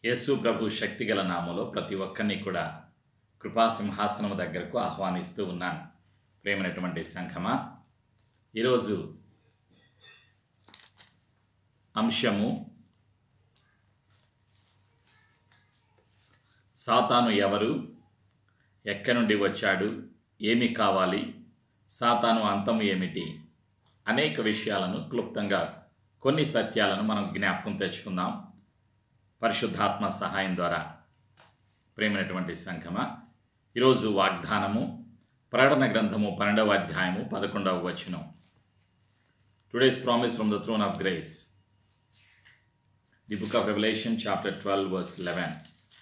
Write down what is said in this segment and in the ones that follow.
యేసు ప్రభు శక్తిగల నామలో ప్రతి ఒక్కరిని కూడా కృపా సింహాసనం దగ్గరకు ఆహ్వానిస్తూ ఉన్నాను ప్రేమైనటువంటి సంఘమా ఈరోజు అంశము సాతాను ఎవరు ఎక్కడి నుండి వచ్చాడు ఏమి కావాలి సాతాను అంతం ఏమిటి అనేక విషయాలను క్లుప్తంగా కొన్ని సత్యాలను మనం జ్ఞాపకం తెచ్చుకుందాం పరిశుద్ధాత్మ సహాయం ద్వారా ప్రేమైనటువంటి సంఘమా ఈరోజు వాగ్దానము ప్రకటన గ్రంథము పన్నెండవ అధ్యాయము పదకొండవ వచనం today's promise from the throne of grace the book of revolution chapter twelve verse eleven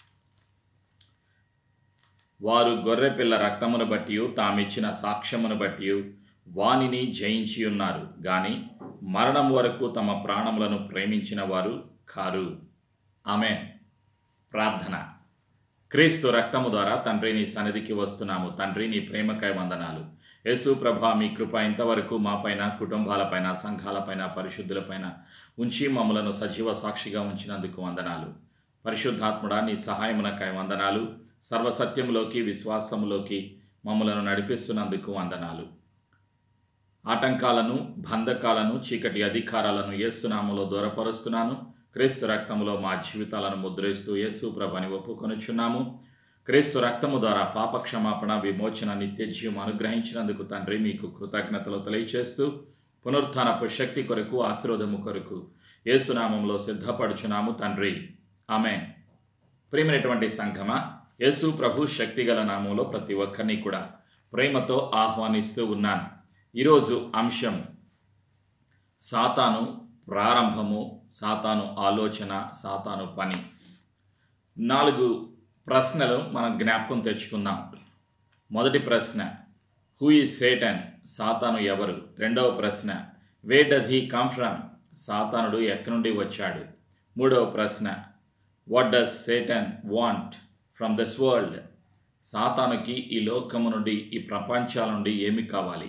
వారు గొర్రెపిల్ల రక్తమును బట్టి తామిచ్చిన సాక్ష్యమును బట్టి వానిని జయించి ఉన్నారు గాని మరణం వరకు తమ ప్రాణములను ప్రేమించిన వారు కారు ఆమె ప్రార్థన క్రీస్తు రక్తము ద్వారా తండ్రి నీ సన్నిధికి వస్తున్నాము తండ్రి నీ ప్రేమకై వందనాలు యేసు ప్రభ మీ కృప ఇంతవరకు మాపైన కుటుంబాలపైన సంఘాలపైన పరిశుద్ధులపైన ఉంచి మమ్మలను సజీవ సాక్షిగా ఉంచినందుకు వందనాలు పరిశుద్ధాత్ముడా నీ సహాయమునకై వందనాలు సర్వసత్యములోకి విశ్వాసములోకి మమ్మలను నడిపిస్తున్నందుకు వందనాలు ఆటంకాలను బంధకాలను చీకటి అధికారాలను ఏసునామలో దూరపరుస్తున్నాను క్రీస్తు రక్తములో మా జీవితాలను ముద్రేస్తూ యేసు ప్రభని ఒప్పుకొనుచున్నాము క్రీస్తు రక్తము ద్వారా పాప క్షమాపణ విమోచన నిత్య జీవం అనుగ్రహించినందుకు తండ్రి మీకు కృతజ్ఞతలు తెలియచేస్తూ పునరుత్నపు శక్తి కొరకు ఆశీర్వదము కొరకు ఏసునామంలో సిద్ధపడుచున్నాము తండ్రి ఆమె ప్రియమైనటువంటి సంఘమా యేసు ప్రభు శక్తిగల నామంలో ప్రతి ఒక్కరిని కూడా ప్రేమతో ఆహ్వానిస్తూ ఉన్నాను ఈరోజు అంశం సాతాను ప్రారంభము సాతాను ఆలోచన సాతాను పని నాలుగు ప్రశ్నలు మనం జ్ఞాపకం తెచ్చుకుందాం మొదటి ప్రశ్న హూ ఈజ్ సేటన్ సాతాను ఎవరు రెండవ ప్రశ్న where does he come from సాతానుడు ఎక్కడి నుండి వచ్చాడు మూడవ ప్రశ్న what does Satan want from this world సాతానుకి ఈ లోకము నుండి ఈ ప్రపంచాల నుండి ఏమి కావాలి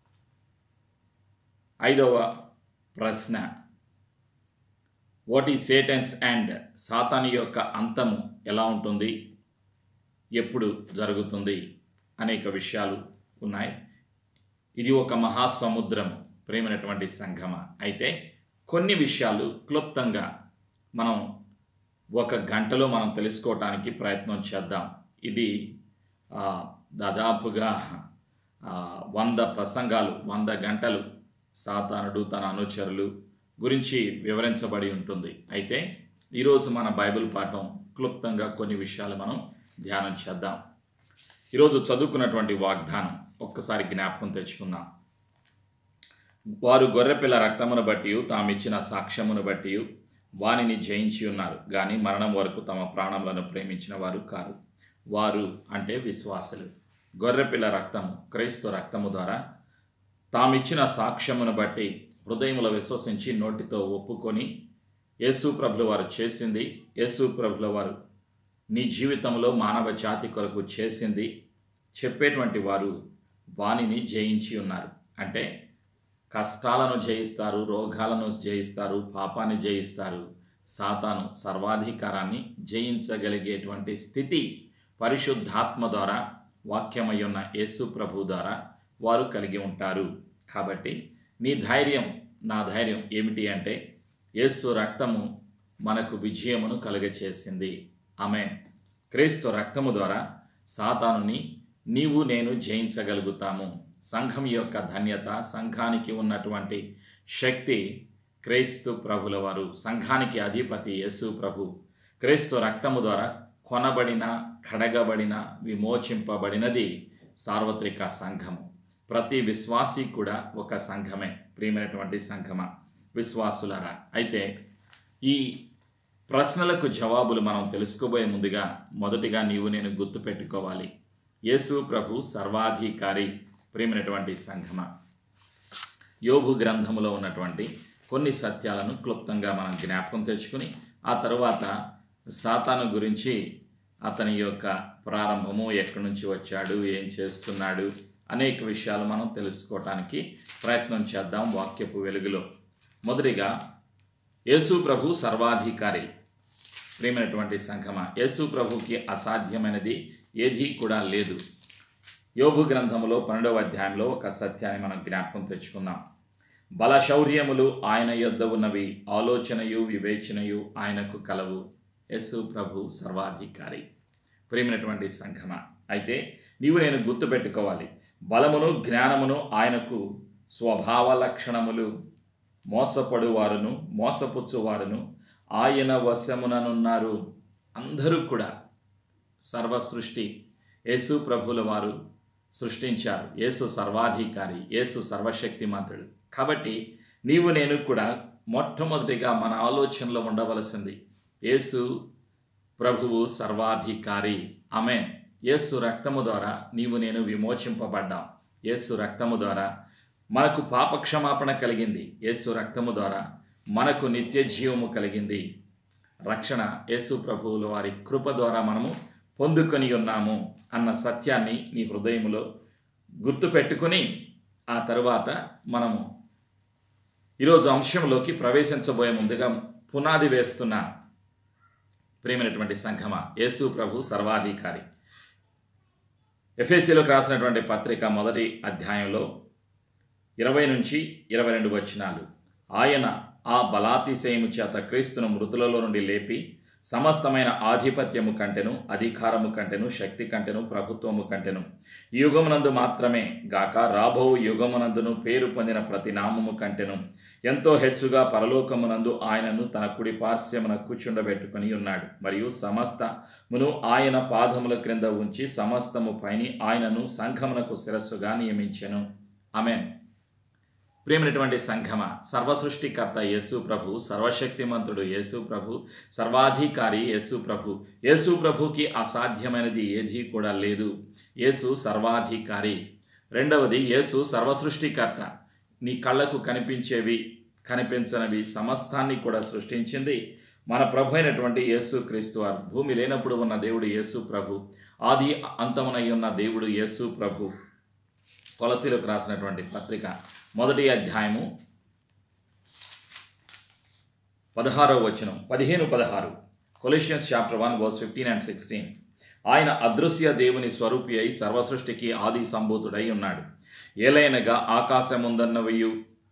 ఐదవ ప్రశ్న వాట్ ఈ సేటన్స్ అండ్ సాతాని యొక్క అంతము ఎలా ఉంటుంది ఎప్పుడు జరుగుతుంది అనేక విషయాలు ఉన్నాయి ఇది ఒక మహాసముద్రం ప్రేమైనటువంటి సంగమ అయితే కొన్ని విషయాలు క్లుప్తంగా మనం ఒక గంటలో మనం తెలుసుకోవటానికి ప్రయత్నం చేద్దాం ఇది దాదాపుగా వంద ప్రసంగాలు వంద గంటలు సాతానుడు తన అనుచరులు గురించి వివరించబడి ఉంటుంది అయితే ఈరోజు మన బైబిల్ పాఠం క్లుప్తంగా కొన్ని విషయాలు మనం ధ్యానం చేద్దాం ఈరోజు చదువుకున్నటువంటి వాగ్దానం ఒక్కసారి జ్ఞాపకం తెచ్చుకుందాం వారు గొర్రెపిల్ల రక్తమును బట్టి తామిచ్చిన సాక్ష్యమును బట్టి వానిని జయించి ఉన్నారు కానీ మరణం వరకు తమ ప్రాణములను ప్రేమించిన వారు కారు వారు అంటే విశ్వాసులు గొర్రెపిల్ల రక్తము క్రైస్తవ రక్తము ద్వారా తామిచ్చిన సాక్ష్యమును బట్టి హృదయములో విశ్వసించి నోటితో ఒప్పుకొని యేసు ప్రభుల వారు చేసింది యేసు ప్రభుల వారు నీ జీవితంలో మానవ జాతి కొరకు చేసింది చెప్పేటువంటి వారు వాణిని జయించి ఉన్నారు అంటే కష్టాలను జయిస్తారు రోగాలను జయిస్తారు పాపాన్ని జయిస్తారు సాతాను సర్వాధికారాన్ని జయించగలిగేటువంటి స్థితి పరిశుద్ధాత్మ ద్వారా వాక్యమై ఉన్న యేసు ప్రభు ద్వారా వారు కలిగి ఉంటారు కాబట్టి నీ ధైర్యం నా ధైర్యం ఏమిటి అంటే యేసు రక్తము మనకు విజయమును కలుగచేసింది ఆమె క్రీస్తు రక్తము ద్వారా సాతానుని నీవు నేను జయించగలుగుతాము సంఘం యొక్క ధన్యత సంఘానికి ఉన్నటువంటి శక్తి క్రైస్తు ప్రభుల వారు సంఘానికి అధిపతి యేసు ప్రభు క్రీస్తు రక్తము ద్వారా కొనబడిన కడగబడిన విమోచింపబడినది సార్వత్రిక సంఘము ప్రతి విశ్వాసి కూడా ఒక సంఘమే ప్రియమైనటువంటి సంఘమ విశ్వాసులరా అయితే ఈ ప్రశ్నలకు జవాబులు మనం తెలుసుకోబోయే ముందుగా మొదటిగా నీవు నేను గుర్తుపెట్టుకోవాలి యేసు ప్రభు సర్వాధికారి ప్రియమైనటువంటి సంఘమ యోగు గ్రంథములో ఉన్నటువంటి కొన్ని సత్యాలను క్లుప్తంగా మనం జ్ఞాపకం తెచ్చుకుని ఆ తర్వాత సాతాను గురించి అతని యొక్క ప్రారంభము ఎక్కడి నుంచి వచ్చాడు ఏం చేస్తున్నాడు అనేక విషయాలు మనం తెలుసుకోవటానికి ప్రయత్నం చేద్దాం వాక్యపు వెలుగులో మొదటిగా యేసు ప్రభు సర్వాధికారి ప్రియమైనటువంటి సంఘమ యేసు ప్రభుకి అసాధ్యమైనది ఏదీ కూడా లేదు యోగు గ్రంథములో పన్నెండవ అధ్యాయంలో ఒక సత్యాన్ని మనం జ్ఞాపకం తెచ్చుకుందాం బల శౌర్యములు ఆయన యొద్ద ఉన్నవి ఆలోచనయు వివేచనయు ఆయనకు కలవు యేసు ప్రభు సర్వాధికారి ప్రియమైనటువంటి సంఘమ అయితే నీవు నేను గుర్తుపెట్టుకోవాలి బలమును జ్ఞానమును ఆయనకు స్వభావ లక్షణములు మోసపడువారును మోసపుచ్చువారును ఆయన వశముననున్నారు అందరూ కూడా సర్వ సృష్టి యేసు ప్రభుల వారు సృష్టించారు యేసు సర్వాధికారి యేసు సర్వశక్తిమంతుడు కాబట్టి నీవు నేను కూడా మొట్టమొదటిగా మన ఆలోచనలో ఉండవలసింది యేసు ప్రభువు సర్వాధికారి ఆమె యేసు రక్తము ద్వారా నీవు నేను విమోచింపబడ్డాం యేసు రక్తము ద్వారా మనకు పాపక్షమాపణ కలిగింది యేసు రక్తము ద్వారా మనకు నిత్య జీవము కలిగింది రక్షణ యేసు ప్రభువుల వారి కృప ద్వారా మనము పొందుకొని ఉన్నాము అన్న సత్యాన్ని నీ హృదయములో గుర్తుపెట్టుకుని ఆ తరువాత మనము ఈరోజు అంశంలోకి ప్రవేశించబోయే ముందుగా పునాది వేస్తున్న ప్రేమైనటువంటి సంఘమ యేసు ప్రభు సర్వాధికారి ఎఫ్ఎస్సీలోకి రాసినటువంటి పత్రిక మొదటి అధ్యాయంలో ఇరవై నుంచి ఇరవై రెండు వచనాలు ఆయన ఆ బలాతిశయము చేత క్రీస్తును మృతులలో నుండి లేపి సమస్తమైన ఆధిపత్యము కంటెను అధికారము కంటెను శక్తి కంటెను ప్రభుత్వము కంటెను ఈ యుగమునందు మాత్రమే గాక రాబో యుగమునందును పేరు పొందిన ప్రతి నామము కంటెను ఎంతో హెచ్చుగా పరలోకమునందు ఆయనను తన కుడి పార్శ్వమున కూర్చుండబెట్టుకుని ఉన్నాడు మరియు సమస్తమును ఆయన పాదముల క్రింద ఉంచి సమస్తము పైని ఆయనను సంఘమునకు శిరస్సుగా నియమించెను ఆమెన్ ప్రేమైనటువంటి సంఘమ సర్వసృష్టికర్త యేసు ప్రభు సర్వశక్తిమంతుడు యేసు ప్రభు సర్వాధికారి యేసు ప్రభు యేసు ప్రభుకి అసాధ్యమైనది ఏదీ కూడా లేదు యేసు సర్వాధికారి రెండవది యేసు సర్వసృష్టికర్త నీ కళ్ళకు కనిపించేవి కనిపించనివి సమస్తాన్ని కూడా సృష్టించింది మన ప్రభు అయినటువంటి యేసు క్రీస్తు వారు భూమి లేనప్పుడు ఉన్న దేవుడు యేసు ప్రభు ఆది అంతమునై ఉన్న దేవుడు యేసు ప్రభు కొలసీలకు రాసినటువంటి పత్రిక మొదటి అధ్యాయము పదహారో వచనం పదిహేను పదహారు Colossians chapter one verse fifteen and sixteen ఆయన అదృశ్య దేవుని స్వరూపి అయి సర్వసృష్టికి ఆది సంభూతుడై ఉన్నాడు ఏలైనగా ఆకాశముందన్నవియు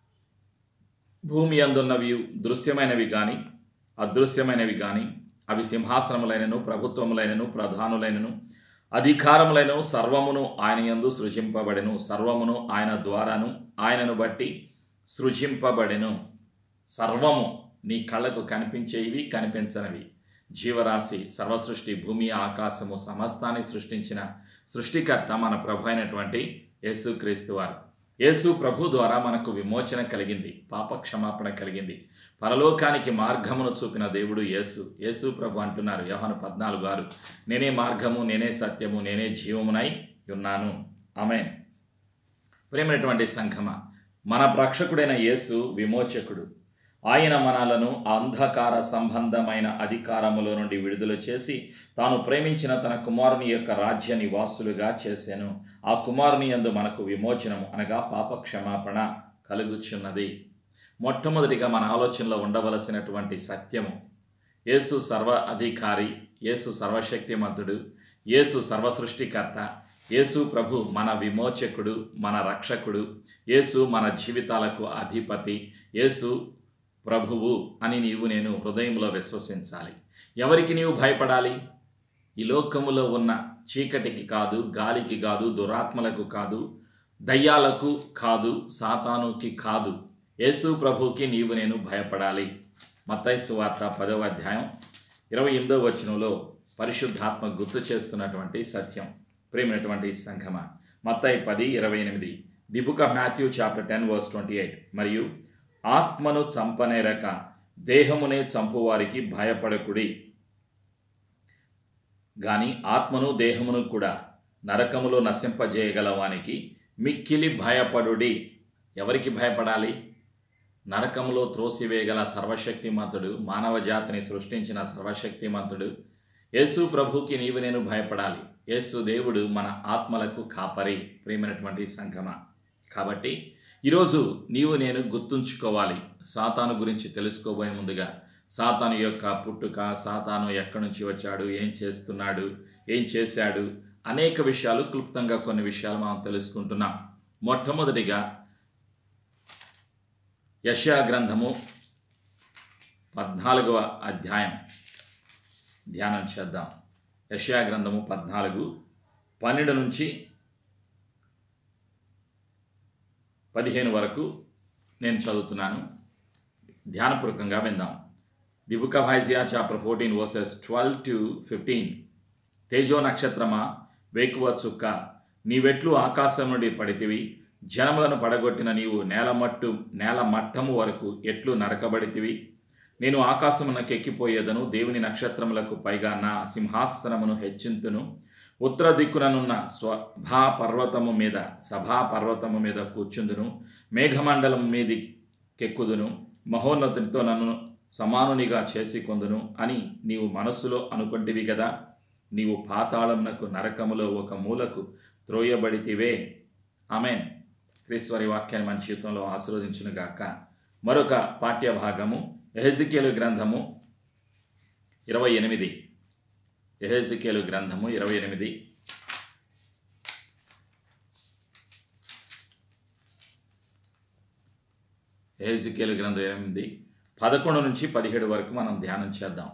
భూమి అందున్నవియు దృశ్యమైనవి కానీ అదృశ్యమైనవి కానీ అవి సింహాసనములైనను ప్రభుత్వములైనను ప్రధానులైనను అధికారములైన సర్వమును ఆయన యందు సృజింపబడెను సర్వమును ఆయన ద్వారాను ఆయనను బట్టి సృజింపబడెను సర్వము నీ కళ్ళకు కనిపించేవి కనిపించనివి జీవరాశి సర్వసృష్టి భూమి ఆకాశము సమస్తాన్ని సృష్టించిన సృష్టికర్త మన ప్రభు అయినటువంటి యేసుక్రీస్తు వారు యేసు ప్రభు ద్వారా మనకు విమోచన కలిగింది పాప క్షమాపణ కలిగింది పరలోకానికి మార్గమును చూపిన దేవుడు యేసు యేసు ప్రభు అంటున్నారు యోహాను పద్నాలుగు ఆరు నేనే మార్గము నేనే సత్యము నేనే జీవమునై ఉన్నాను ఆమె ప్రేమైనటువంటి సంఘమ మన రక్షకుడైన యేసు విమోచకుడు ఆయన మనలను అంధకార సంబంధమైన అధికారములో నుండి విడుదల చేసి తాను ప్రేమించిన తన కుమారుని యొక్క రాజ్య నివాసులుగా చేశాను ఆ కుమారుని యందు మనకు విమోచనము అనగా పాప క్షమాపణ కలుగుచున్నది మొట్టమొదటిగా మన ఆలోచనలో ఉండవలసినటువంటి సత్యము యేసు సర్వ అధికారి యేసు సర్వశక్తిమంతుడు యేసు సర్వసృష్టికర్త యేసు ప్రభు మన విమోచకుడు మన రక్షకుడు యేసు మన జీవితాలకు అధిపతి యేసు ప్రభువు అని నీవు నేను హృదయంలో విశ్వసించాలి ఎవరికి నీవు భయపడాలి ఈ లోకములో ఉన్న చీకటికి కాదు గాలికి కాదు దురాత్మలకు కాదు దయ్యాలకు కాదు సాతానుకి కాదు యేసు ప్రభుకి నీవు నేను భయపడాలి మత్తయి సువార్త పదవ అధ్యాయం ఇరవై ఎనిమిదవ వచనంలో పరిశుద్ధాత్మ గుర్తు చేస్తున్నటువంటి సత్యం ప్రేమైనటువంటి సంఘమ మత్తయి పది ఇరవై ఎనిమిది the book of Matthew chapter ten verse twenty eight మరియు ఆత్మను చంపనేరక దేహమునే చంపువారికి భయపడకుడి గాని ఆత్మను దేహమును కూడా నరకములో నశింపజేయగలవానికి మిక్కిలి భయపడుడి ఎవరికి భయపడాలి నరకములో త్రోసివేయగల సర్వశక్తిమంతుడు మానవ జాతిని సృష్టించిన సర్వశక్తిమంతుడు యేసు ప్రభుకి నీవు నేను భయపడాలి యేసు దేవుడు మన ఆత్మలకు కాపరి ప్రియమైనటువంటి సంఘమ కాబట్టి ఈరోజు నీవు నేను గుర్తుంచుకోవాలి సాతాను గురించి తెలుసుకోబోయే ముందుగా సాతాను యొక్క పుట్టుక సాతాను ఎక్కడి నుంచి వచ్చాడు ఏం చేస్తున్నాడు ఏం చేశాడు అనేక విషయాలు క్లుప్తంగా కొన్ని విషయాలు మనం తెలుసుకుంటున్నాం మొట్టమొదటిగా యశా గ్రంథము పద్నాలుగవ అధ్యాయం ధ్యానం చేద్దాం యశా గ్రంథము పద్నాలుగు పన్నెండు నుంచి పదిహేను వరకు నేను చదువుతున్నాను ధ్యానపూర్వకంగా విందాం the book of Isaiah chapter fourteen verses twelve to fifteen తేజో నక్షత్రమా వేకువ చుక్క నీవెట్లు ఆకాశం నుండి పడితివి జనములను పడగొట్టిన నీవు నేల మట్టు నేల మట్టము వరకు ఎట్లు నరకబడితివి నేను ఆకాశమునకెక్కిపోయేదను దేవుని నక్షత్రములకు పైగా నా సింహాసనమును హెచ్చింతును ఉత్తర దిక్కుననున్న స్వభా పర్వతము మీద సభా పర్వతము మీద కూర్చుందును మేఘమండలం మీది కెక్కుదును మహోన్నతునితో నన్ను సమానునిగా చేసి కొందును అని నీవు మనస్సులో అనుకుంటివి కదా నీవు పాతాళమునకు నరకములో ఒక మూలకు త్రోయబడితివే ఆమెన్ క్రీశ్వరి వాక్యాన్ని మన జీవితంలో ఆశీర్వదించునుగాక మరొక పాఠ్య భాగము ఎహెజికేలు గ్రంథము ఇరవై ఎనిమిది ఎహెజికేలు గ్రంథము ఇరవై ఎనిమిది ఎహెజికేలు గ్రంథం ఎనిమిది పదకొండు నుంచి పదిహేడు వరకు మనం ధ్యానం చేద్దాం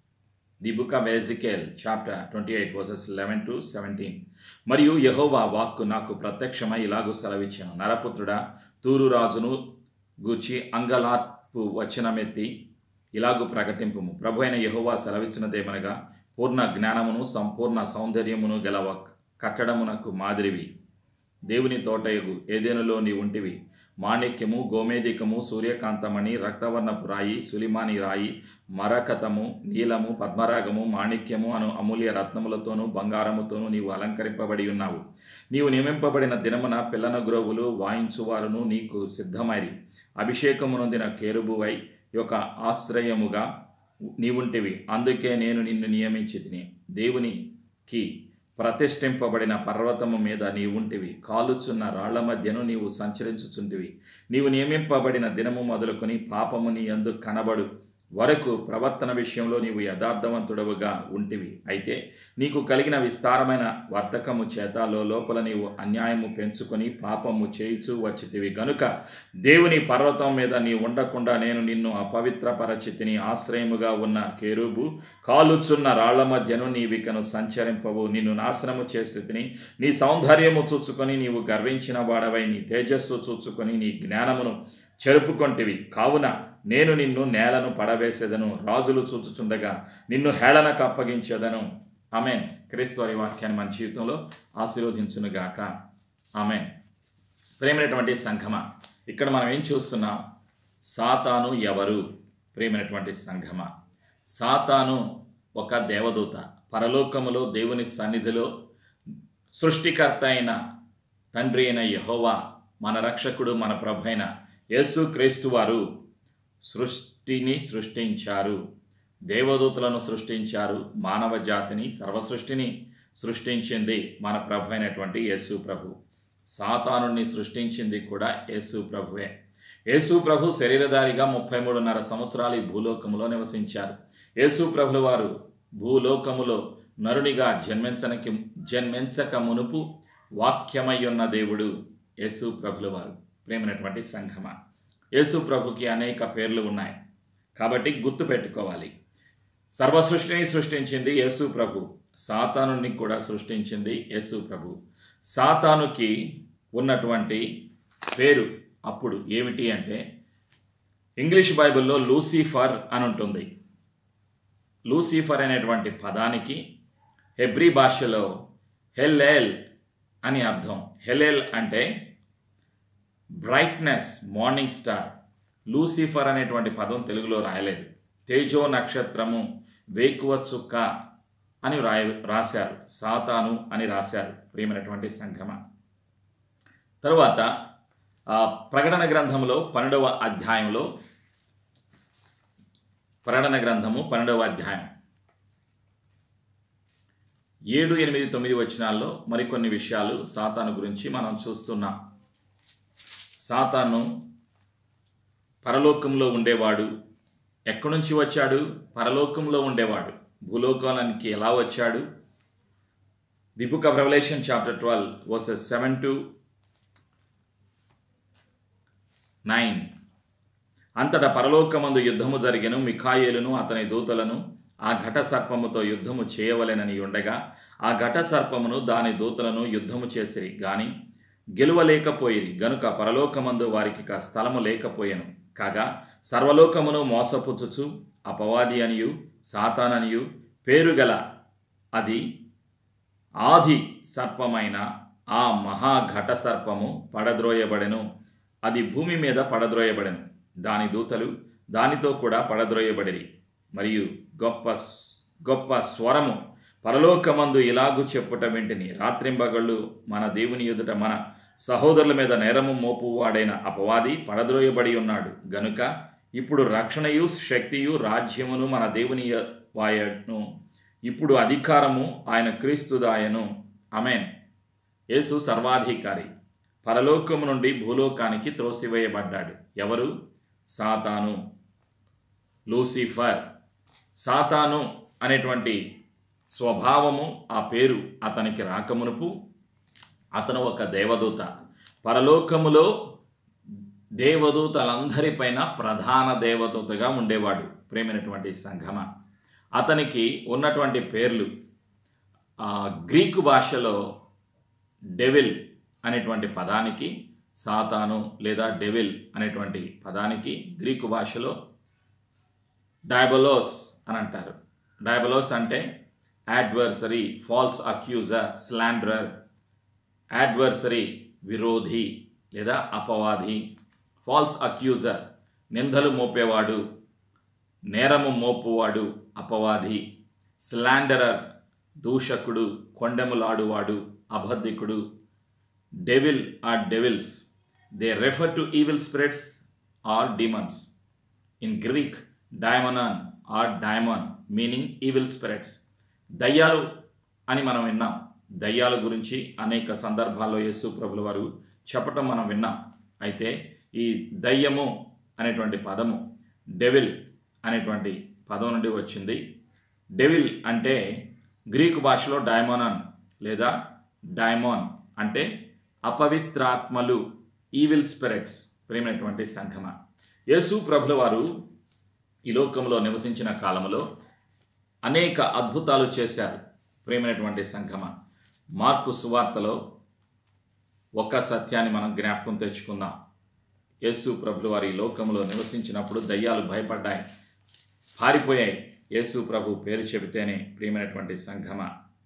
the book of Ezekiel chapter twenty eight verses eleven to seventeen మరియు యహోవా వాక్కు నాకు ప్రత్యక్షమై ఇలాగూ సెలవిచ్చాను నరపుత్రుడా తూరు రాజును గూర్చి అంగలార్పు వచనమెత్తి ఇలాగు ప్రకటింపుము ప్రభు అయిన యహోవా సెలవిచ్చినదేమనగా పూర్ణ జ్ఞానమును సంపూర్ణ సౌందర్యమును గల ఒక కట్టడమునకు మాదిరివి దేవుని తోటయగు ఏదేనులో నీ ఉంటివి మాణిక్యము గోమేదికము సూర్యకాంతమణి రక్తవర్ణపు రాయి సులిమాని రాయి మరకతము నీలము పద్మరాగము మాణిక్యము అను అమూల్య రత్నములతోనూ బంగారముతోనూ నీవు అలంకరింపబడి ఉన్నావు నీవు నియమింపబడిన దినమున పిల్లన గ్రోవులు వాయించువారును నీకు సిద్ధమైరి అభిషేకమునొందిన కేరుబువై యొక్క ఆశ్రయముగా నీవుంటివి అందుకే నేను నిన్ను నియమించి తిని దేవునికి ప్రతిష్ఠింపబడిన పర్వతము మీద నీవుంటివి కాలుచున్న రాళ్ల మధ్యను నీవు సంచరించుచుంటివి నీవు నియమింపబడిన దినము మొదలుకొని పాపము నీ అందు కనబడు వరకు ప్రవర్తన విషయంలో నీవు యథార్థవంతుడవుగా ఉంటివి అయితే నీకు కలిగిన విస్తారమైన వర్తకము చేత లోపల నీవు అన్యాయము పెంచుకొని పాపము చేయుచు వచ్చితివి గనుక దేవుని పర్వతం మీద నీ ఉండకుండా నేను నిన్ను అపవిత్రపరచితిని ఆశ్రయముగా ఉన్న కేరుబు కాలుచున్న రాళ్ల మధ్యను నీవికను సంచరింపవు నిన్ను నాశనము చేసి తిని నీ సౌందర్యము చూచుకొని నీవు గర్వించిన వాడవై నీ తేజస్సు చూచుకొని నీ జ్ఞానమును చెరుపుకొంటివి కావున నేను నిన్ను నేలను పడవేసేదను రాజులు చూచుచుండగా నిన్ను హేళనకు అప్పగించేదను ఆమెన్ క్రీస్తువారి వాక్యాన్ని మన జీవితంలో ఆశీర్వదించునుగాక ఆమెన్ ప్రేమైనటువంటి సంఘమ ఇక్కడ మనం ఏం చూస్తున్నాం సాతాను ఎవరు ప్రేమైనటువంటి సంఘమ సాతాను ఒక దేవదూత పరలోకములో దేవుని సన్నిధిలో సృష్టికర్త అయిన తండ్రి అయిన యహోవా మన రక్షకుడు మన ప్రభు అయిన యేసుక్రీస్తు వారు సృష్టిని సృష్టించారు దేవదూతలను సృష్టించారు మానవ జాతిని సర్వసృష్టిని సృష్టించింది మన ప్రభు అయినటువంటి యేసు ప్రభు సాతానుని సృష్టించింది కూడా యేసు ప్రభువే యేసు ప్రభు శరీరధారిగా ముప్పై మూడున్నర సంవత్సరాలు ఈ భూలోకములో నివసించారు యేసు ప్రభుల వారు భూలోకములో నరునిగా జన్మించనకి జన్మించక మునుపు వాక్యమై ఉన్న దేవుడు యేసు ప్రభుల వారు ప్రేమైనటువంటి సంఘమ యేసు ప్రభుకి అనేక పేర్లు ఉన్నాయి కాబట్టి గుర్తు పెట్టుకోవాలి సర్వ సృష్టిని సృష్టించింది యేసు ప్రభు సాతానుని కూడా సృష్టించింది యేసు ప్రభు సాతానుకి ఉన్నటువంటి పేరు అప్పుడు ఏమిటి అంటే ఇంగ్లీష్ బైబిల్లో లూసిఫర్ అని ఉంటుంది లూసిఫర్ అనేటువంటి పదానికి హెబ్రీ భాషలో హెల్లెల్ అని అర్థం హెలెల్ అంటే బ్రైట్నెస్ మార్నింగ్ స్టార్ లూసిఫర్ అనేటువంటి పదం తెలుగులో రాయలేదు తేజో నక్షత్రము వేకువ చుక్క అని రాయ రాశారు సాతాను అని రాశారు ప్రియమైనటువంటి సంఘమ తరువాత ఆ, ప్రకటన గ్రంథంలో పన్నెండవ అధ్యాయంలో ప్రకటన గ్రంథము పన్నెండవ అధ్యాయం ఏడు ఎనిమిది తొమ్మిది వచనాల్లో మరికొన్ని విషయాలు సాతాను గురించి మనం చూస్తున్నాం సాతాను పరలోకంలో ఉండేవాడు ఎక్కడి నుంచి వచ్చాడు పరలోకంలో ఉండేవాడు భూలోకానికి ఎలా వచ్చాడు the book of revolution chapter twelve verses seven to nine అంతటా పరలోకమందు యుద్ధము జరిగెను మిఖాయేలును అతని దూతలను ఆ ఘట సర్పముతో యుద్ధము చేయవలెనని ఉండగా ఆ ఘట సర్పమును దాని దూతలను యుద్ధము చేసిరి గాని గెలువలేకపోయిరి గనుక పరలోకమందు వారికి ఇక స్థలము లేకపోయెను కాగా సర్వలోకమును మోసపుచ్చుచు అపవాది అనియు సాతాననియు పేరుగల అది ఆది సర్పమైన ఆ మహాఘట సర్పము పడద్రోయబడెను అది భూమి మీద పడద్రోయబడెను దాని దూతలు దానితో కూడా పడద్రోయబడిరి మరియు గొప్ప స్- గొప్ప స్వరము పరలోకమందు ఇలాగు చెప్పుట వెంటిని రాత్రింబగళ్ళు మన దేవుని ఎదుట మన సహోదరుల మీద నేరము మోపువాడైన అపవాది పడద్రోయబడి ఉన్నాడు గనుక ఇప్పుడు రక్షణయు శక్తియు రాజ్యమును మన దేవుని య- వాయను ఇప్పుడు అధికారము ఆయన క్రీస్తుదాయను అమెన్ యేసు సర్వాధికారి పరలోకము నుండి భూలోకానికి త్రోసివేయబడ్డాడు ఎవరు సాతాను లూసిఫర్ సాతాను అనేటువంటి స్వభావము ఆ పేరు అతనికి రాకమునుపు అతను ఒక దేవదూత పరలోకములో దేవదూతలందరిపైన ప్రధాన దేవదూతగా ఉండేవాడు ప్రేమైనటువంటి సంఘమ అతనికి ఉన్నటువంటి పేర్లు ఆ, గ్రీకు భాషలో డెవిల్ అనేటువంటి పదానికి సాతాను లేదా డెవిల్ అనేటువంటి పదానికి గ్రీకు భాషలో డయాబలోస్ అని అంటారు డయాబలోస్ అంటే adversary false accuser slanderer adversary విరోధి లేదా అపవాది ఫాల్స్ అక్యూజర్ నిందలు మోపేవాడు నేరము మోపువాడు అపవాది స్లాండరర్ దూషకుడు కొండెములాడువాడు అబద్ధికుడు devil or devils they refer to evil spirits or demons in Greek daimonion or daimon meaning evil spirits దయ్యాలు అని మనం విన్నాం దయ్యాల గురించి అనేక సందర్భాల్లో యేసు ప్రభుల వారు చెప్పటం మనం విన్నాం అయితే ఈ దయ్యము అనేటువంటి పదము డెవిల్ అనేటువంటి పదం నుండి వచ్చింది డెవిల్ అంటే గ్రీకు భాషలో డైమోనాన్ లేదా డైమాన్ అంటే అపవిత్రాత్మలు ఈవిల్ స్పిరిట్స్ ప్రేమైనటువంటి సంఘమ యేసు ప్రభుల వారు ఈ లోకంలో నివసించిన కాలంలో అనేక అద్భుతాలు చేశారు ప్రేమైనటువంటి సంఘమ మార్కు సువార్తలో ఒక్క సత్యాన్ని మనం జ్ఞాపకం తెచ్చుకుందాం యేసు ప్రభులు వారి ఈ లోకంలో నివసించినప్పుడు దయ్యాలు భయపడ్డాయి పారిపోయాయి యేసు ప్రభు పేరు చెబితేనే ప్రియమైనటువంటి సంఘమ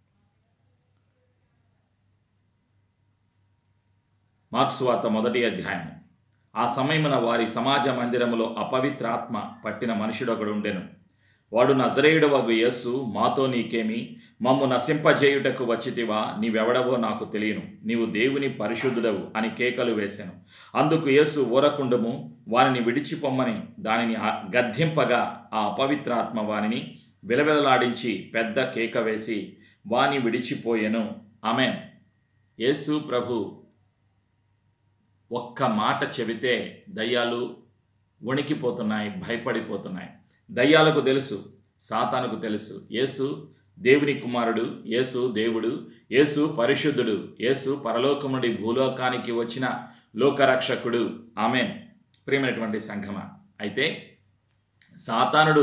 మార్క్స్ వార్త మొదటి అధ్యాయం ఆ సమయమున వారి సమాజ మందిరములో అపవిత్రాత్మ పట్టిన మనుషుడొకడు ఉండెను వాడు నజరేయుడవగు యేసు మాతో నీకేమి మమ్ము నశింపజేయుటకు వచ్చితివా నీవెవడవో నాకు తెలియను నీవు దేవుని పరిశుద్ధుడవు అని కేకలు వేశాను అందుకు యేసు ఊరకుండము వానిని విడిచిపొమ్మని దానిని ఆ- గద్దింపగా ఆ అపవిత్రాత్మ వానిని విలవిలలాడించి పెద్ద కేక వేసి వాని విడిచిపోయెను ఆమెన్ యేసు ప్రభు ఒక్క మాట చెబితే దయ్యాలు వణికిపోతున్నాయి భయపడిపోతున్నాయి దయ్యాలకు తెలుసు సాతానుకు తెలుసు యేసు దేవుని కుమారుడు యేసు దేవుడు యేసు పరిశుద్ధుడు యేసు పరలోకం నుండి భూలోకానికి వచ్చిన లోకరక్షకుడు ఆమెన్ ప్రియమైనటువంటి సంఘమ అయితే సాతానుడు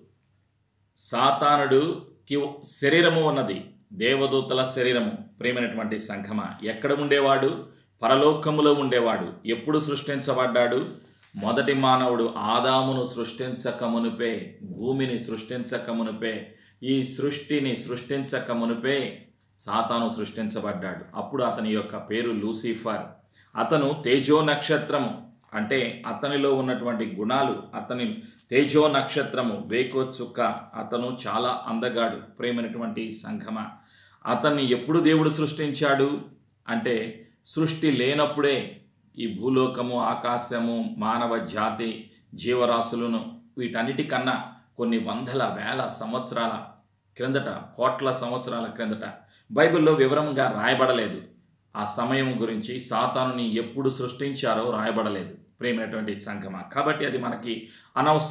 సాతానుడుకి శరీరము ఉన్నది దేవదూతల శరీరము ప్రియమైనటువంటి సంఘమ ఎక్కడ ఉండేవాడు పరలోకములో ఉండేవాడు ఎప్పుడు సృష్టించబడ్డాడు మొదటి మానవుడు ఆదామును సృష్టించకమునుపే భూమిని సృష్టించకమునుపే ఈ సృష్టిని సృష్టించకమునుపే సాతాను సృష్టించబడ్డాడు అప్పుడు అతని యొక్క పేరు లూసిఫర్ అతను తేజో నక్షత్రము అంటే అతనిలో ఉన్నటువంటి గుణాలు అతని తేజో నక్షత్రము వేకో చుక్క అతను చాలా అందగాడు ప్రేమైనటువంటి సంఘమ అతన్ని ఎప్పుడు దేవుడు సృష్టించాడు అంటే సృష్టి లేనప్పుడే ఈ భూలోకము ఆకాశము మానవ జాతి జీవరాశులను వీటన్నిటికన్నా కొన్ని వందల వేల సంవత్సరాల క్రిందట కోట్ల సంవత్సరాల క్రిందట బైబిల్లో వివరంగా రాయబడలేదు ఆ సమయం గురించి సాతానుని ఎప్పుడు సృష్టించారో రాయబడలేదు ప్రేమైనటువంటి సంఘమ కాబట్టి అది మనకి అనవసరం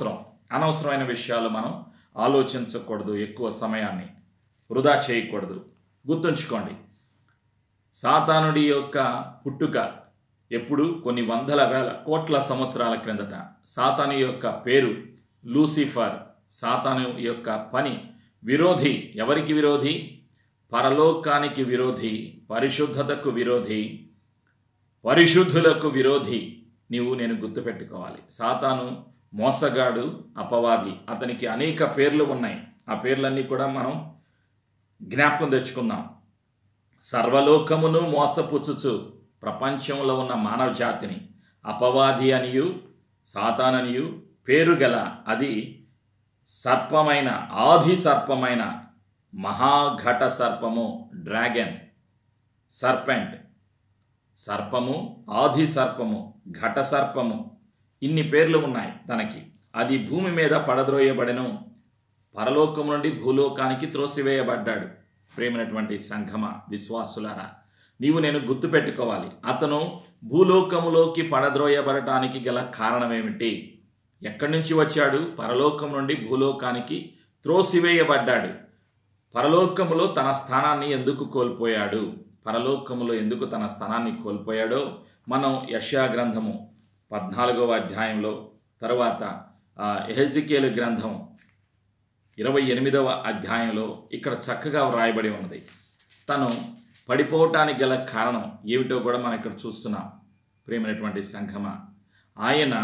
అనవసరమైన విషయాలు మనం ఆలోచించకూడదు ఎక్కువ సమయాన్ని వృధా చేయకూడదు గుర్తుంచుకోండి సాతానుడి యొక్క పుట్టుక ఎప్పుడు కొన్ని వందల వేల కోట్ల సంవత్సరాల క్రిందట సాతాను యొక్క పేరు లూసిఫర్ సాతాను యొక్క పని విరోధి ఎవరికి విరోధి పరలోకానికి విరోధి పరిశుద్ధతకు విరోధి పరిశుద్ధులకు విరోధి నీవు నేను గుర్తుపెట్టుకోవాలి సాతాను మోసగాడు అపవాది అతనికి అనేక పేర్లు ఉన్నాయి ఆ పేర్లన్నీ కూడా మనం జ్ఞాపకం తెచ్చుకుందాం సర్వలోకమును మోసపుచ్చుచు ప్రపంచంలో ఉన్న మానవ జాతిని అపవాది అనియు సాతాననియు పేరు గల అది సర్పమైన ఆది సర్పమైన మహాఘట సర్పము డ్రాగన్ సర్పెంట్ సర్పము ఆది సర్పము ఘట సర్పము ఇన్ని పేర్లు ఉన్నాయి తనకి అది భూమి మీద పడద్రోయబడెను పరలోకం నుండి భూలోకానికి త్రోసివేయబడ్డాడు ప్రేమైనటువంటి సంఘమ విశ్వాసులారా నీవు నేను గుర్తుపెట్టుకోవాలి అతను భూలోకములోకి పడద్రోయబడటానికి గల కారణమేమిటి ఎక్కడి నుంచి వచ్చాడు పరలోకం నుండి భూలోకానికి త్రోసివేయబడ్డాడు పరలోకములో తన స్థానాన్ని ఎందుకు కోల్పోయాడు పరలోకములో ఎందుకు తన స్థానాన్ని కోల్పోయాడో మనం యశా గ్రంథము పద్నాలుగవ అధ్యాయంలో తర్వాత ఎహెజికేలు గ్రంథం ఇరవై ఎనిమిదవ అధ్యాయంలో ఇక్కడ చక్కగా వ్రాయబడి ఉన్నది తను పడిపోవటానికి గల కారణం ఏమిటో కూడా మనం ఇక్కడ చూస్తున్నాం ప్రేమైనటువంటి సంఘమ ఆయన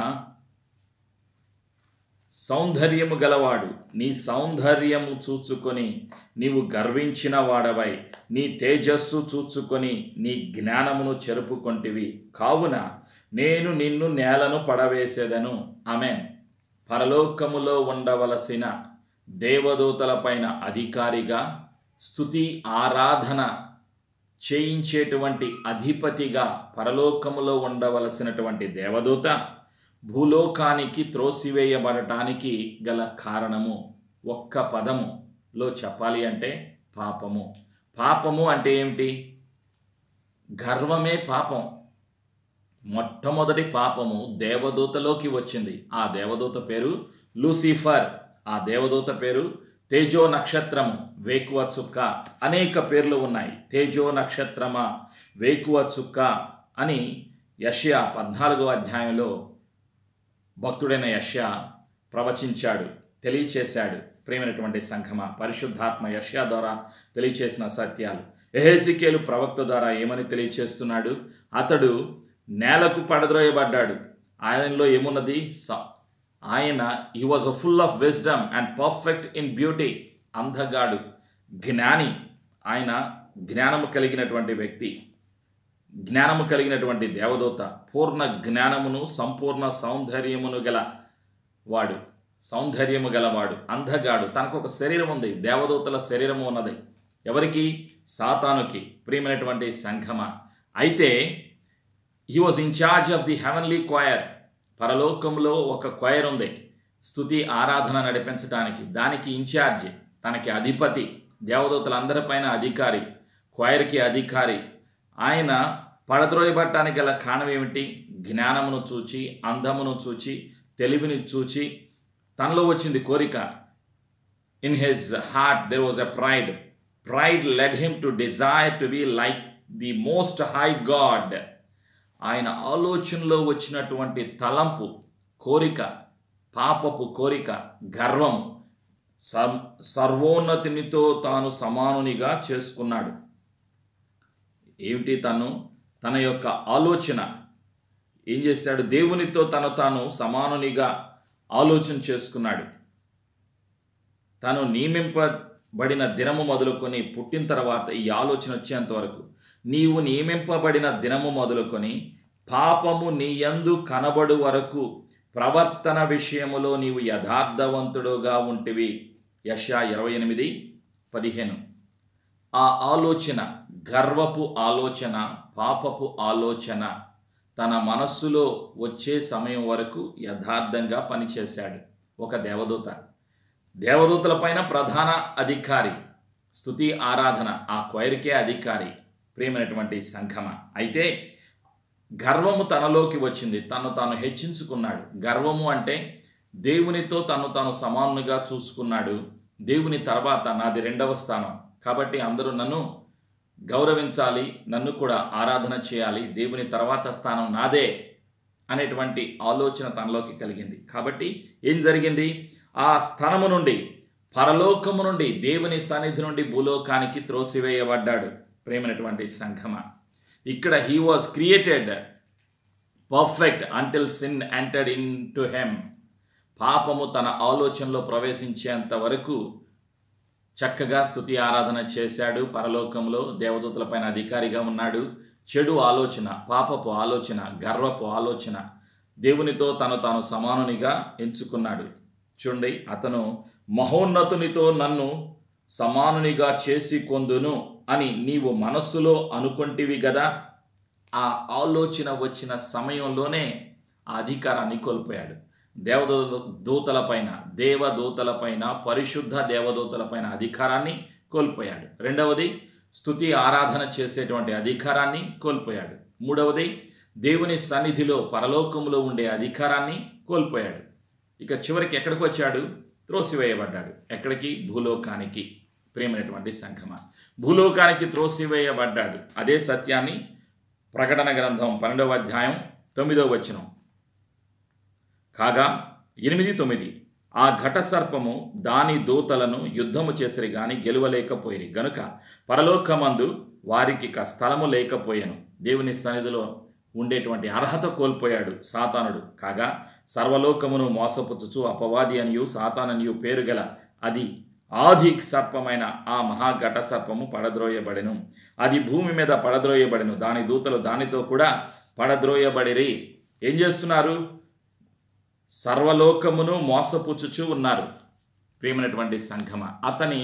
సౌందర్యము గలవాడు నీ సౌందర్యము చూచుకొని నీవు గర్వించిన వాడవై నీ తేజస్సు చూచుకొని నీ జ్ఞానమును చెరుపుకొంటివి కావున నేను నిన్ను నేలను పడవేసేదను ఆమెన్ పరలోకములో ఉండవలసిన దేవదూతలపైన అధికారిగా స్థుతి ఆరాధన చేయించేటువంటి అధిపతిగా పరలోకములో ఉండవలసినటువంటి దేవదూత భూలోకానికి త్రోసివేయబడటానికి గల కారణము ఒక్క పదములో చెప్పాలి అంటే పాపము పాపము అంటే ఏమిటి గర్వమే పాపం మొట్టమొదటి పాపము దేవదూతలోకి వచ్చింది ఆ దేవదూత పేరు లూసిఫర్ ఆ దేవదూత పేరు తేజో నక్షత్రము వేకువ చుక్క అనేక పేర్లు ఉన్నాయి తేజో నక్షత్రమా వేకువ చుక్క అని యష్యా పద్నాలుగో అధ్యాయంలో భక్తుడైన యష్యా ప్రవచించాడు తెలియచేశాడు ప్రేమైనటువంటి సంఘమ పరిశుద్ధాత్మ యష్యా ద్వారా తెలియచేసిన సత్యాలు ఎహెసికేలు ప్రవక్త ద్వారా ఏమని తెలియచేస్తున్నాడు అతడు నేలకు పడద్రోయబడ్డాడు ఆయనలో ఏమున్నది స ఆయన he was a full of wisdom and perfect in beauty అందగాడు జ్ఞాని ఆయన జ్ఞానము కలిగినటువంటి వ్యక్తి జ్ఞానము కలిగినటువంటి దేవదూత పూర్ణ జ్ఞానమును సంపూర్ణ సౌందర్యమును గల వాడు సౌందర్యము గలవాడు అందగాడు తనకు ఒక శరీరం ఉంది దేవదూతల శరీరము ఉన్నది ఎవరికి సాతానుకి ప్రియమైనటువంటి సంఘమ అయితే he was in-charge of the heavenly choir పరలోకంలో ఒక క్వయర్ ఉంది స్థుతి ఆరాధన నడిపించడానికి దానికి ఇన్ఛార్జ్ తనకి అధిపతి దేవదూతలందరిపైన అధికారి క్వైర్కి అధికారి ఆయన పడద్రోయబట్టానికి గల కారణం ఏమిటి జ్ఞానమును చూచి అందమును చూచి తెలివిని చూచి తనలో వచ్చింది కోరిక in his heart there was a pride pride led him to desire to be like the most high God ఆయన ఆలోచనలో వచ్చినటువంటి తలంపు కోరిక పాపపు కోరిక గర్వం సర్వోన్నతినితో తాను సమానునిగా చేసుకున్నాడు ఏమిటి తను తన యొక్క ఆలోచన ఏం చేశాడు దేవునితో తను తాను సమానునిగా ఆలోచన చేసుకున్నాడు తను నియమింపబడిన దినము మొదలుకొని పుట్టిన తర్వాత ఈ ఆలోచన వచ్చేంత వరకు నీవు నియమింపబడిన దినము మొదలుకొని పాపము నీ యందు కనబడు వరకు ప్రవర్తన విషయములో నీవు యథార్థవంతుడుగా ఉంటివి యశా ఇరవై ఎనిమిది పదిహేను ఆ ఆలోచన గర్వపు ఆలోచన పాపపు ఆలోచన తన మనస్సులో వచ్చే సమయం వరకు యథార్థంగా పనిచేశాడు ఒక దేవదూత దేవదూతల పైన ప్రధాన అధికారి స్థుతి ఆరాధన ఆ క్వైర్కే అధికారి ప్రేమైనటువంటి సంఘమ అయితే గర్వము తనలోకి వచ్చింది తను తాను హెచ్చించుకున్నాడు గర్వము అంటే దేవునితో తను తాను సమానుగా చూసుకున్నాడు దేవుని తర్వాత నాది రెండవ స్థానం కాబట్టి అందరూ నన్ను గౌరవించాలి నన్ను కూడా ఆరాధన చేయాలి దేవుని తర్వాత స్థానం నాదే అనేటువంటి ఆలోచన తనలోకి కలిగింది కాబట్టి ఏం జరిగింది ఆ స్థానము నుండి పరలోకము నుండి దేవుని సన్నిధి నుండి భూలోకానికి త్రోసివేయబడ్డాడు ప్రేమైనటువంటి సంఘమ ఇక్కడ he was created perfect until sin entered into him పాపము తన ఆలోచనలో ప్రవేశించేంత వరకు చక్కగా స్థుతి ఆరాధన చేశాడు పరలోకంలో దేవదూతలపైన అధికారిగా ఉన్నాడు చెడు ఆలోచన పాపపు ఆలోచన గర్వపు ఆలోచన దేవునితో తను తాను సమానునిగా ఎంచుకున్నాడు చూడండి అతను మహోన్నతునితో నన్ను సమానునిగా చేసి కొందును అని నీవు మనస్సులో అనుకుంటివి గదా ఆ ఆలోచన వచ్చిన సమయంలోనే ఆ అధికారాన్ని కోల్పోయాడు దేవదూ దూతలపైన దేవదూతలపైన పరిశుద్ధ దేవదూతలపైన అధికారాన్ని కోల్పోయాడు రెండవది స్థుతి ఆరాధన చేసేటువంటి అధికారాన్ని కోల్పోయాడు మూడవది దేవుని సన్నిధిలో పరలోకములో ఉండే అధికారాన్ని కోల్పోయాడు ఇక చివరికి ఎక్కడికి వచ్చాడు త్రోసివేయబడ్డాడు ఎక్కడికి భూలోకానికి ప్రేమైనటువంటి సంఘమ భూలోకానికి త్రోసివేయబడ్డాడు అదే సత్యాన్ని ప్రకటన గ్రంథం పన్నెండవ అధ్యాయం తొమ్మిదవ వచనం కాగా ఎనిమిది తొమ్మిది ఆ ఘట సర్పము దాని దూతలను యుద్ధము చేసిరి గాని గెలువలేకపోయిరి గనుక పరలోకమందు వారికి ఇక స్థలము లేకపోయాను దేవుని సన్నిధిలో ఉండేటువంటి అర్హత కోల్పోయాడు సాతానుడు కాగా సర్వలోకమును మోసపుచ్చుచు అపవాది అనియు సాతాననియు పేరు గల అది ఆది సర్పమైన ఆ మహాఘట సర్పము పడద్రోయబడెను అది భూమి మీద పడద్రోయబడెను దాని దూతలు దానితో కూడా పడద్రోయబడిరి ఏం చేస్తున్నారు సర్వలోకమును మోసపుచ్చుచూ ఉన్నారు ప్రియమైనటువంటి సంఘమ అతని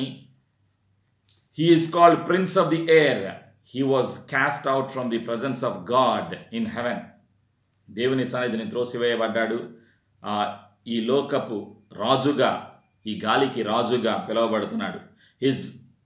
he is called prince of the air he was cast out from the presence of God in heaven దేవుని సన్నిధిని త్రోసివేయబడ్డాడు ఆ, ఈ లోకపు రాజుగా ఈ గాలికి రాజుగా పిలువబడుతున్నాడు his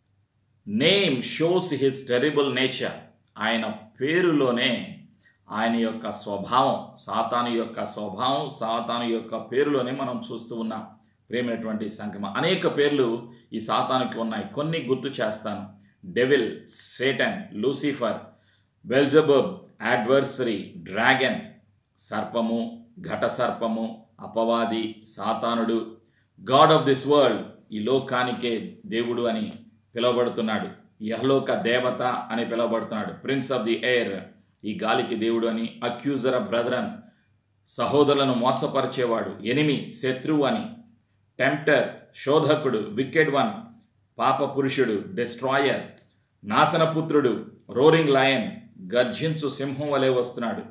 name shows his terrible nature ఆయన పేరులోనే ఆయన యొక్క స్వభావం సాతాను యొక్క స్వభావం సాతాను యొక్క పేరులోనే మనం చూస్తూ ఉన్నాం ప్రేమైనటువంటి సంగమ అనేక పేర్లు ఈ సాతానుకి ఉన్నాయి కొన్ని గుర్తు చేస్తాను devil Satan Lucifer Beelzebub adversary dragon సర్పము ఘట సర్పము అపవాది సాతానుడు గాడ్ ఆఫ్ దిస్ వరల్డ్ ఈ లోకానికే దేవుడు అని పిలువబడుతున్నాడు యహలోక దేవత అని పిలువబడుతున్నాడు ప్రిన్స్ ఆఫ్ ది ఎయిర్ ఈ గాలికి దేవుడు అని అక్యూజర్ ఆఫ్ బ్రదరన్ సహోదరులను మోసపరిచేవాడు ఎనిమి శత్రువు అని టెంప్టర్ శోధకుడు వికెడ్ వన్ పాప పురుషుడు డెస్ట్రాయర్ నాశనపుత్రుడు రోరింగ్ లయన్ గర్జించు సింహం వలె వస్తున్నాడు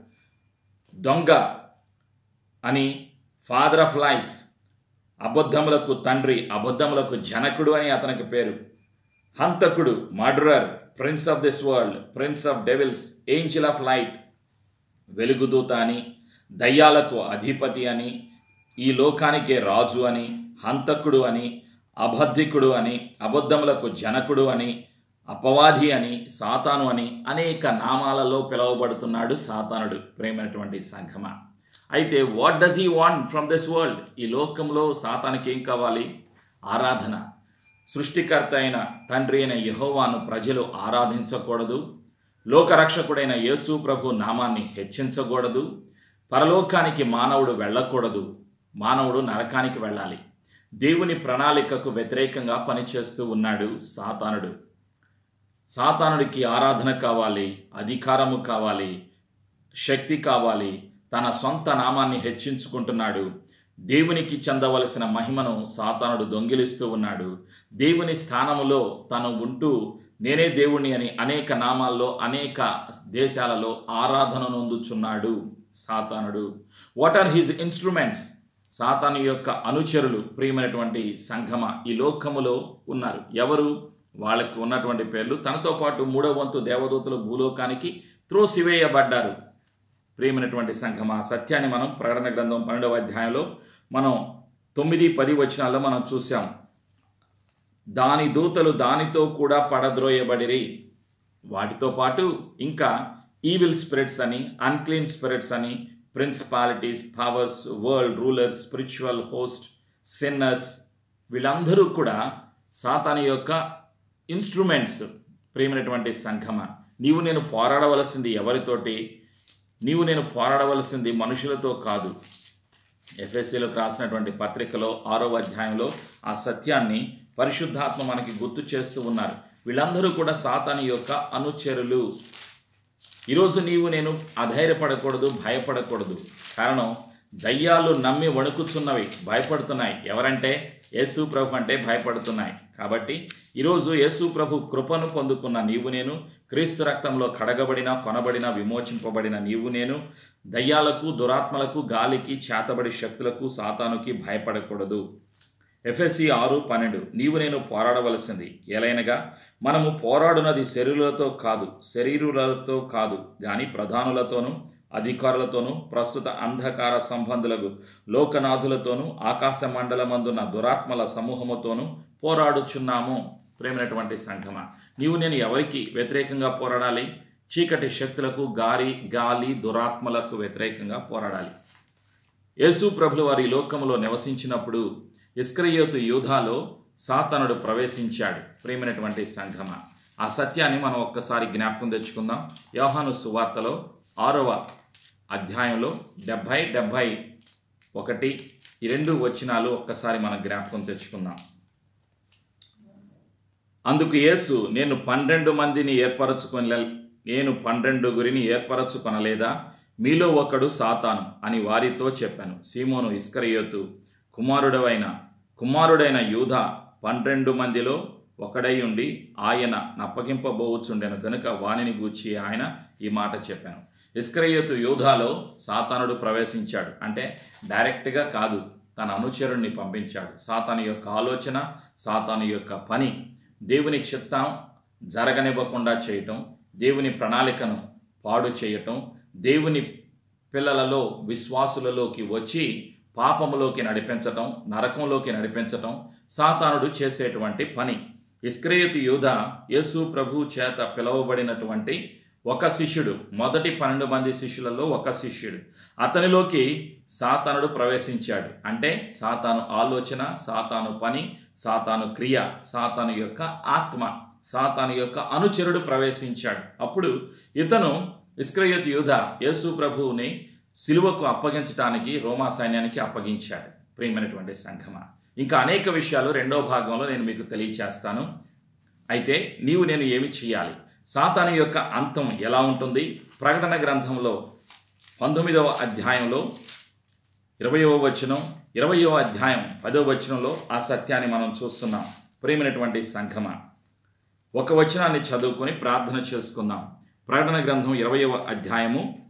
దొంగ అని ఫాదర్ ఆఫ్ లైస్ అబద్ధములకు తండ్రి అబద్ధములకు జనకుడు అని అతనికి పేరు హంతకుడు murderer prince of this world prince of devils angel of light వెలుగుదూత అని దయ్యాలకు అధిపతి అని ఈ లోకానికే రాజు అని హంతకుడు అని అబద్ధికుడు అని అబద్ధములకు జనకుడు అని అపవాది అని సాతాను అని అనేక నామాలలో పిలువబడుతున్నాడు సాతానుడు ప్రేమైనటువంటి సంఘమ అయితే what does he want from this world ఈ లోకంలో సాతానికి ఏం కావాలి ఆరాధన సృష్టికర్త అయిన తండ్రి అయిన యహోవాను ప్రజలు ఆరాధించకూడదు లోకరక్షకుడైన యేసు ప్రభు నామాన్ని హెచ్చించకూడదు పరలోకానికి మానవుడు వెళ్ళకూడదు మానవుడు నరకానికి వెళ్ళాలి దేవుని ప్రణాళికకు వ్యతిరేకంగా పనిచేస్తూ ఉన్నాడు సాతానుడు సాతానుడికి ఆరాధన కావాలి అధికారము కావాలి శక్తి కావాలి తన సొంత నామాన్ని హెచ్చించుకుంటున్నాడు దేవునికి చెందవలసిన మహిమను సాతానుడు దొంగిలిస్తూ ఉన్నాడు దేవుని స్థానములో తను ఉంటూ నేనే దేవుణ్ణి అని అనేక నామాల్లో అనేక దేశాలలో ఆరాధన నొందుచున్నాడు సాతానుడు వాట్ ఆర్ హిజ్ ఇన్స్ట్రుమెంట్స్ సాతాను యొక్క అనుచరులు ప్రియమైనటువంటి సంఘమ ఈ లోకములో ఉన్నారు ఎవరు వాళ్ళకి ఉన్నటువంటి పేర్లు తనతో పాటు మూడవ వంతు దేవదూతలు భూలోకానికి త్రోసివేయబడ్డారు ప్రియమైనటువంటి సంఘం ఆ సత్యాన్ని మనం ప్రకటన గ్రంథం పన్నెండవ అధ్యాయంలో మనం తొమ్మిది పది వచనాల్లో మనం చూసాం దాని దూతలు దానితో కూడా పడద్రోయబడిరి వాటితో పాటు ఇంకా ఈవిల్ స్పిరిట్స్ అని అన్క్లీన్ స్పిరిట్స్ అని principalities powers world rulers spiritual host sinners వీళ్ళందరూ కూడా సాతాను యొక్క ఇన్స్ట్రుమెంట్స్ ప్రేమైనటువంటి సంఘమ నీవు నేను పోరాడవలసింది ఎవరితోటి నీవు నేను పోరాడవలసింది మనుషులతో కాదు ఎఫ్ఎస్సీలకు రాసినటువంటి పత్రికలో ఆరో అధ్యాయంలో ఆ సత్యాన్ని పరిశుద్ధాత్మ మనకి గుర్తు చేస్తూ ఉన్నారు వీళ్ళందరూ కూడా సాతాని యొక్క అనుచరులు ఈరోజు నీవు నేను అధైర్యపడకూడదు భయపడకూడదు కారణం దయ్యాలు నమ్మి వణుకుచున్నవి భయపడుతున్నాయి ఎవరంటే యేసు ప్రభు అంటే భయపడుతున్నాయి కాబట్టి ఈరోజు యేసు ప్రభు కృపను పొందుకున్న నీవు నేను క్రీస్తు రక్తంలో కడగబడిన కొనబడిన విమోచింపబడిన నీవు నేను దయ్యాలకు దురాత్మలకు గాలికి చేతబడి శక్తులకు సాతానుకి భయపడకూడదు ఎఫ్ఎస్సి ఆరు పన్నెండు నీవు నేను పోరాడవలసింది ఎలైనగా మనము పోరాడునది శరీరులతో కాదు శరీరులతో కాదు కానీ ప్రధానులతోనూ అధికారులతోనూ ప్రస్తుత అంధకార సంబంధులకు లోకనాథులతోనూ ఆకాశ మండలమందున్న దురాత్మల సమూహముతోనూ పోరాడుచున్నాము ప్రేమైనటువంటి సంఘమ నీవు నేను ఎవరికి వ్యతిరేకంగా పోరాడాలి చీకటి శక్తులకు గారి గాలి దురాత్మలకు వ్యతిరేకంగా పోరాడాలి యేసు ప్రభులు వారి లోకములో నివసించినప్పుడు ఇస్క్రయోతు యూధాలో సాతనుడు ప్రవేశించాడు ప్రేమైనటువంటి సంఘమ ఆ సత్యాన్ని మనం ఒక్కసారి జ్ఞాపకం తెచ్చుకుందాం యోహాను సువార్తలో ఆరవ అధ్యాయంలో డెబ్భై డెబ్భై ఒకటి ఈ రెండు వచనాలు ఒక్కసారి మనం జ్ఞాపకం తెచ్చుకుందాం అందుకు యేసు నేను పన్నెండు మందిని ఏర్పరచుకొని నేను పన్నెండు గురిని ఏర్పరచుకొనలేదా మీలో ఒకడు సాతాను అని వారితో చెప్పాను సీమోను ఇస్కరియోతు కుమారుడవైన కుమారుడైన యూధ పన్నెండు మందిలో ఒకడై ఉండి ఆయన నప్పగింపబోచుండెను గనుక వానిని గూర్చి ఆయన ఈ మాట చెప్పాను ఇస్కరయోతు యూధాలో సాతానుడు ప్రవేశించాడు అంటే డైరెక్ట్గా కాదు తన అనుచరుణ్ణి పంపించాడు సాతాను యొక్క ఆలోచన సాతాను యొక్క పని దేవుని చిత్తం జరగనివ్వకుండా చేయటం దేవుని ప్రణాళికను పాడు చేయటం దేవుని పిల్లలలో విశ్వాసులలోకి వచ్చి పాపములోకి నడిపించటం నరకంలోకి నడిపించటం సాతానుడు చేసేటువంటి పని ఇస్క్రేయతు యూధ యేసు ప్రభు చేత పిలువబడినటువంటి ఒక శిష్యుడు మొదటి పన్నెండు మంది శిష్యులలో ఒక శిష్యుడు అతనిలోకి సాతానుడు ప్రవేశించాడు అంటే సాతాను ఆలోచన సాతాను పని సాతాను క్రియ సాతాను యొక్క ఆత్మ సాతాను యొక్క అనుచరుడు ప్రవేశించాడు అప్పుడు ఇతను ఇస్క్రయత్ యూధ యేసు ప్రభువుని సిలువకు అప్పగించడానికి రోమా సైన్యానికి అప్పగించాడు ప్రియమైనటువంటి సంఘమ ఇంకా అనేక విషయాలు రెండో భాగంలో నేను మీకు తెలియచేస్తాను అయితే నీవు నేను ఏమి చేయాలి సాతాను యొక్క అంతం ఎలా ఉంటుంది ప్రకటన గ్రంథంలో పంతొమ్మిదవ అధ్యాయంలో ఇరవయవ వచనం ఇరవయవ అధ్యాయం పదవ వచనంలో ఆ సత్యాన్ని మనం చూస్తున్నాం ప్రేమైనటువంటి సంఘమ ఒక వచనాన్ని చదువుకొని ప్రార్థన చేసుకుందాం ప్రకటన గ్రంథం ఇరవయవ అధ్యాయము